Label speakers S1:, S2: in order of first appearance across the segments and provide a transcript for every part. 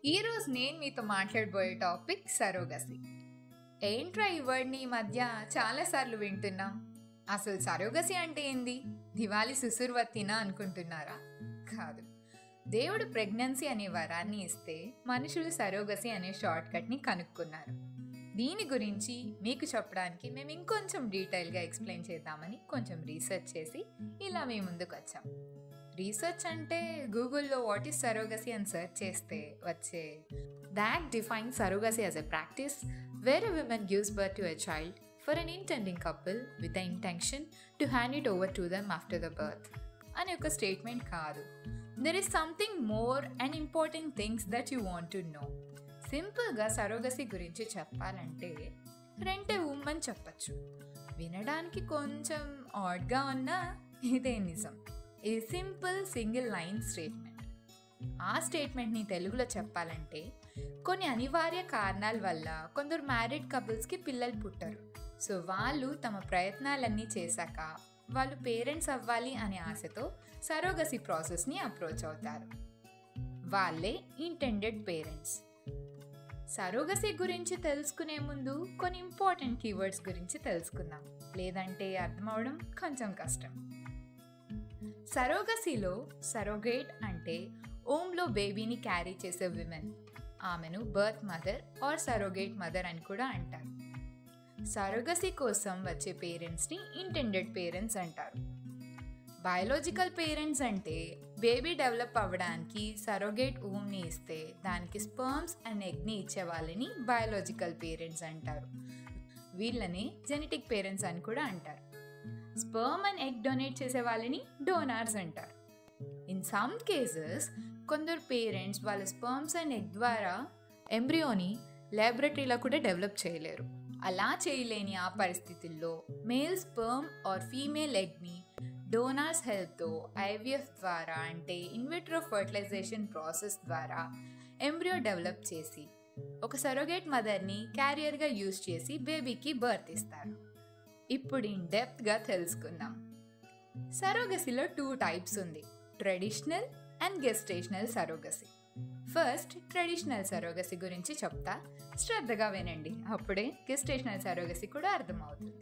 S1: ఈరోజు నేను మీతో మాట్లాడబోయే టాపిక్ సరోగసి ఏంట్రా ఈ వర్డ్ని ఈ మధ్య చాలాసార్లు వింటున్నాం అసలు సరోగసి అంటే ఏంది దివాలి సుసుర్వత్తినా అనుకుంటున్నారా కాదు దేవుడు ప్రెగ్నెన్సీ అనే వరాన్ని ఇస్తే మనుషులు సరోగసి అనే షార్ట్ కట్ని కనుక్కున్నారు దీని గురించి మీకు చెప్పడానికి మేము ఇంకొంచెం డీటెయిల్గా ఎక్స్ప్లెయిన్ చేద్దామని కొంచెం రీసెర్చ్ చేసి ఇలా మీ ముందుకు వచ్చాం రీసెర్చ్ అంటే గూగుల్లో వాట్ ఈస్ సరోగసీ అని సెర్చ్ చేస్తే వచ్చే that define surrogacy as a practice where a women gives birth to a child for an intending couple with the intention to hand it over to them after the birth అనే ఒక statement కాదు there is something more and important things that you want to know సింపుల్గా surrogacy గురించి చెప్పాలంటే రెంటే ఉమ్మని చెప్పచ్చు వినడానికి కొంచెం ఆడ్గా ఉన్నా ఇదే నిజం ఇది సింపుల్ సింగిల్ లైన్ స్టేట్మెంట్ ఆ స్టేట్మెంట్ని తెలుగులో చెప్పాలంటే కొన్ని అనివార్య కారణాల వల్ల కొందరు మ్యారీడ్ కపుల్స్కి పిల్లలు పుట్టరు సో వాళ్ళు తమ ప్రయత్నాలన్నీ చేశాక వాళ్ళు పేరెంట్స్ అవ్వాలి అనే ఆశతో సరోగసి ప్రాసెస్ని అప్రోచ్ అవుతారు వాళ్ళే ఇంటెండెడ్ పేరెంట్స్ సరోగసి గురించి తెలుసుకునే ముందు కొన్ని ఇంపార్టెంట్ కీవర్డ్స్ గురించి తెలుసుకుందాం లేదంటే అర్థం అవడం కొంచెం కష్టం సరోగసిలో సరోగేట్ అంటే ఓమ్లో బేబీని క్యారీ చేసే విమెన్ ఆమెను birth mother or surrogate mother అని కూడా అంటారు సరోగసి కోసం వచ్చే పేరెంట్స్ని ఇంటెండెడ్ పేరెంట్స్ అంటారు బయాలజికల్ పేరెంట్స్ అంటే బేబీ డెవలప్ అవ్వడానికి సరోగేట్ ఊమ్ని ఇస్తే దానికి స్పర్మ్స్ అండ్ ఎగ్ని ఇచ్చే వాళ్ళని బయాలజికల్ పేరెంట్స్ అంటారు వీళ్ళని జెనెటిక్ పేరెంట్స్ అని కూడా అంటారు స్పర్మ్ అండ్ ఎగ్ డొనేట్ చేసే వాళ్ళని డోనార్స్ అంటారు ఇన్ సమ్ కేసెస్ కొందరు పేరెంట్స్ వాళ్ళ స్పర్మ్స్ అండ్ ఎగ్ ద్వారా ఎంబ్రియోని ల్యాబొరేటరీలో కూడా డెవలప్ చేయలేరు అలా చేయలేని ఆ పరిస్థితుల్లో మేల్ స్పర్మ్ ఆర్ ఫీమేల్ ఎగ్ని డోనార్స్ హెల్ప్తో ఐవీఎఫ్ ద్వారా అంటే ఇన్విట్రో ఫర్టిలైజేషన్ ప్రాసెస్ ద్వారా ఎంబ్రియో డెవలప్ చేసి ఒక సరోగేట్ మదర్ని క్యారియర్గా యూజ్ చేసి బేబీకి బర్త్ ఇస్తారు ఇప్పుడు ఇన్ డెప్త్గా తెలుసుకుందాం సరోగసిలో టూ టైప్స్ ఉంది traditional and gestational surrogacy first traditional surrogacy గురించి చెప్తా శ్రద్ధగా వినండి అప్పుడే గెస్టేషనల్ సరోగసి కూడా అర్థమవుతుంది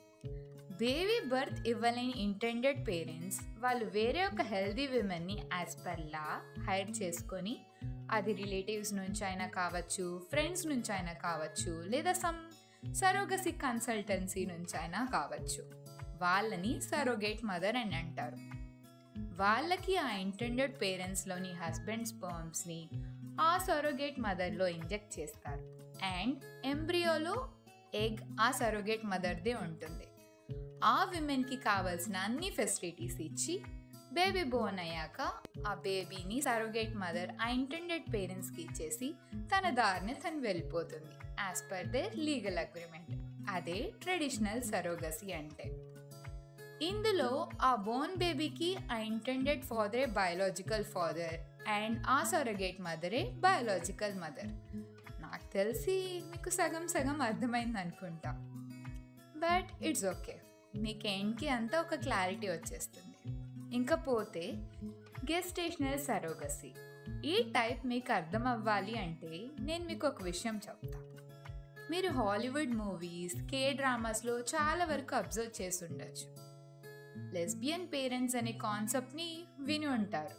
S1: బేబీ బర్త్ ఇవ్వలేని ఇంటెండెడ్ పేరెంట్స్ వాళ్ళు వేరే ఒక హెల్దీ విమెన్ని యాజ్ పర్ లా హైర్ చేసుకొని అది రిలేటివ్స్ నుంచి అయినా కావచ్చు ఫ్రెండ్స్ నుంచి అయినా కావచ్చు లేదా సమ్ సరోగసి కన్సల్టెన్సీ నుంచి అయినా కావచ్చు వాళ్ళని సరోగేట్ మదర్ అని అంటారు వాళ్ళకి ఆ ఇంటెండెడ్ పేరెంట్స్లోని హస్బెండ్ స్పర్మ్స్ని ఆ సరోగేట్ మదర్లో ఇంజెక్ట్ చేస్తారు అండ్ ఎంబ్రియోలో ఎగ్ ఆ సరోగేట్ మదర్దే ఉంటుంది ఆ విమెన్కి కావాల్సిన అన్ని ఫెసిలిటీస్ ఇచ్చి బేబీ బోర్న్ అయ్యాక ఆ బేబీని సరోగేట్ మదర్ ఆ ఇంటెండెడ్ పేరెంట్స్కి ఇచ్చేసి తన దారిని తను వెళ్ళిపోతుంది as per their legal agreement అదే ట్రెడిషనల్ సరోగసి అంటే ఇందులో ఆ బోర్న్ బేబీకి ఆ ఇంటెండెడ్ ఫాదరే బయాలజికల్ ఫాదర్ అండ్ ఆ సొరగేట్ మదరే బయాలజికల్ మదర్ నాకు తెలిసి మీకు సగం సగం అర్థమైంది అనుకుంటా బట్ ఇట్స్ ఓకే మీకు ఏంటి అంతా ఒక క్లారిటీ వచ్చేస్తుంది ఇంకా పోతే గెస్టేషనల్ సరోగసి ఈ టైప్ మీకు అర్థం అవ్వాలి అంటే నేను మీకు ఒక విషయం చెప్తా మీరు హాలీవుడ్ మూవీస్ కే డ్రామాస్లో చాలా వరకు అబ్జర్వ్ చేసి ఉండొచ్చు లెస్బియన్ పేరెంట్స్ అనే కాన్సెప్ట్ని విని ఉంటారు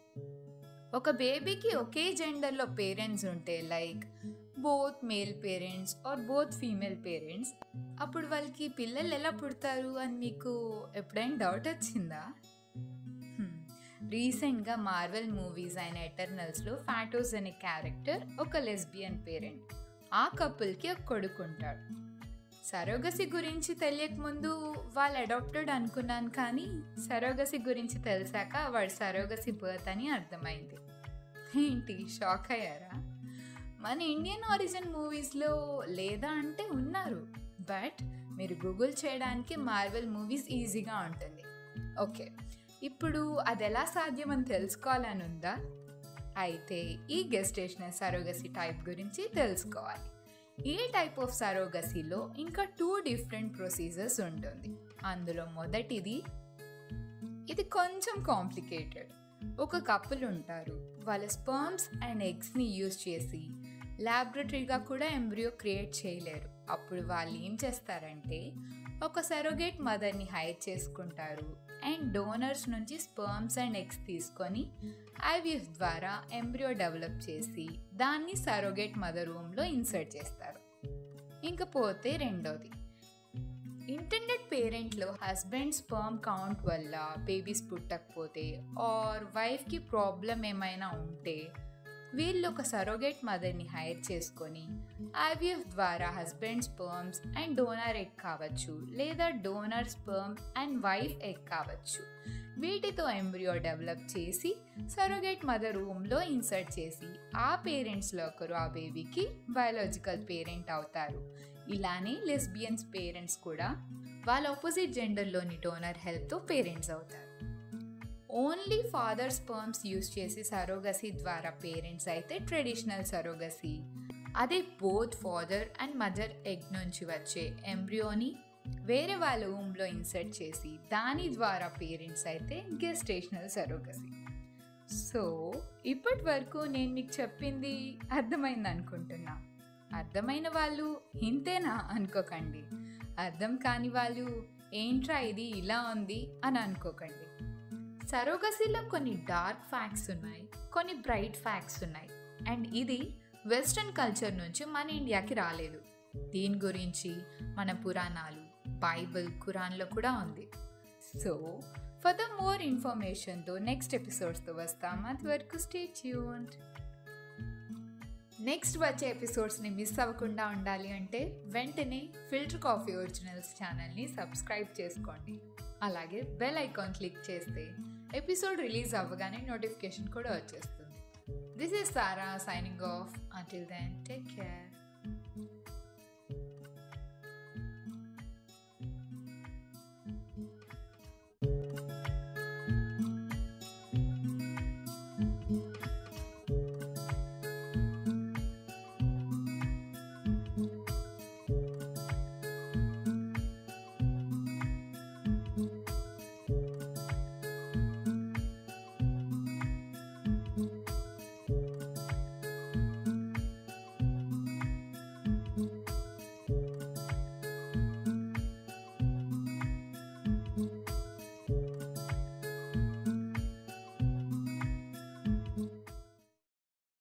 S1: ఒక బేబీకి ఒకే జెండర్లో పేరెంట్స్ ఉంటే like both male parents or both female parents అప్పుడు వాళ్ళకి పిల్లలు ఎలా పుడతారు అని మీకు ఎప్పుడైనా డౌట్ వచ్చిందా రీసెంట్గా మార్వెల్ మూవీస్ అయిన ఎటర్నల్స్లో ఫ్యాటోస్ అనే క్యారెక్టర్ ఒక లెస్బియన్ పేరెంట్ ఆ కపుల్కి ఒక కొడుకుంటాడు సరోగసి గురించి తెలియకముందు వాళ్ళు అడాప్టెడ్ అనుకున్నాను కానీ సరోగసి గురించి తెలిసాక వాడు సరోగసి బర్త్ అని అర్థమైంది ఏంటి షాక్ అయ్యారా మన ఇండియన్ ఆరిజిన్ మూవీస్లో లేదా అంటే ఉన్నారు బట్ మీరు గూగుల్ చేయడానికి మార్వెల్ మూవీస్ ఈజీగా ఉంటుంది ఓకే ఇప్పుడు అది ఎలా సాధ్యమని తెలుసుకోవాలని ఉందా అయితే ఈ గెస్టేషనల్ సరోగసి టైప్ గురించి తెలుసుకోవాలి ఈ టైప్ ఆఫ్ సరోగసీలో ఇంకా టూ డిఫరెంట్ ప్రొసీజర్స్ ఉంటుంది అందులో మొదటిది ఇది కొంచెం కాంప్లికేటెడ్ ఒక కప్పులు ఉంటారు వాళ్ళ స్పర్మ్స్ అండ్ ఎగ్స్ని యూజ్ చేసి ల్యాబొరేటరీగా కూడా ఎంబ్రియో క్రియేట్ చేయలేరు అప్పుడు వాళ్ళు ఏం చేస్తారంటే ఒక సరోగేట్ మదర్ని హైర్ చేసుకుంటారు అండ్ డోనర్స్ నుంచి స్పర్మ్స్ అండ్ ఎగ్స్ తీసుకొని ఐవిఎఫ్ ద్వారా ఎంబ్రియో డెవలప్ చేసి దాన్ని సరోగేట్ మదర్ రూమ్లో ఇన్సర్ట్ చేస్తారు ఇంకపోతే రెండోది ఇంటెండెడ్ పేరెంట్లో హస్బెండ్ స్పర్మ్ కౌంట్ వల్ల బేబీస్ పుట్టకపోతే ఆర్ వైఫ్కి ప్రాబ్లం ఏమైనా ఉంటే వీళ్ళు ఒక సరోగేట్ మదర్ని హైర్ చేసుకొని ఐవీఎఫ్ ద్వారా husband sperms and donor egg కావచ్చు లేదా donor sperm and wife egg కావచ్చు వీటితో ఎంబ్రియో డెవలప్ చేసి సరోగేట్ మదర్ రూమ్లో ఇన్సర్ట్ చేసి ఆ పేరెంట్స్లో ఒకరు ఆ బేబీకి బయాలజికల్ పేరెంట్ అవుతారు ఇలానే లెస్బియన్స్ పేరెంట్స్ కూడా వాళ్ళ ఆపోజిట్ జెండర్లోని డోనర్ హెల్ప్తో పేరెంట్స్ అవుతారు ఓన్లీ ఫాదర్ స్పర్మ్స్ యూస్ చేసి సరోగసీ ద్వారా పేరెంట్స్ అయితే ట్రెడిషనల్ సరోగసీ అదే both father and mother egg నుంచి వచ్చే ఎంబ్రియోని వేరే వాళ్ళ ఊమ్లో ఇన్సర్ట్ చేసి దాని ద్వారా పేరెంట్స్ అయితే గెస్టేషనల్ సరోగసీ సో ఇప్పటి వరకు నేను మీకు చెప్పింది అర్థమైంది అనుకుంటున్నా అర్థమైన వాళ్ళు ఇంతేనా అనుకోకండి అర్థం కాని వాళ్ళు ఏంట్రా ఇది ఇలా ఉంది అని అనుకోకండి సరోగసీలో కొన్ని డార్క్ ఫ్యాక్ట్స్ ఉన్నాయి కొన్ని బ్రైట్ ఫ్యాక్ట్స్ ఉన్నాయి అండ్ ఇది వెస్ట్రన్ కల్చర్ నుంచి మన ఇండియాకి రాలేదు దీని గురించి మన పురాణాలు బైబిల్ ఖురాన్లో కూడా ఉంది సో ఫర్ ద మోర్ ఇన్ఫర్మేషన్తో నెక్స్ట్ ఎపిసోడ్స్తో వస్తాం అంతవరకు స్టే ట్యూన్డ్ నెక్స్ట్ వచ్చే ఎపిసోడ్స్ని మిస్ అవ్వకుండా ఉండాలి అంటే వెంటనే ఫిల్టర్ కాఫీ ఒరిజినల్స్ ఛానల్ని సబ్స్క్రైబ్ చేసుకోండి అలాగే బెల్ ఐకాన్ క్లిక్ చేస్తే ఎపిసోడ్ రిలీజ్ అవ్వగానే నోటిఫికేషన్ కూడా వచ్చేస్తుంది this is Sara signing off until then take care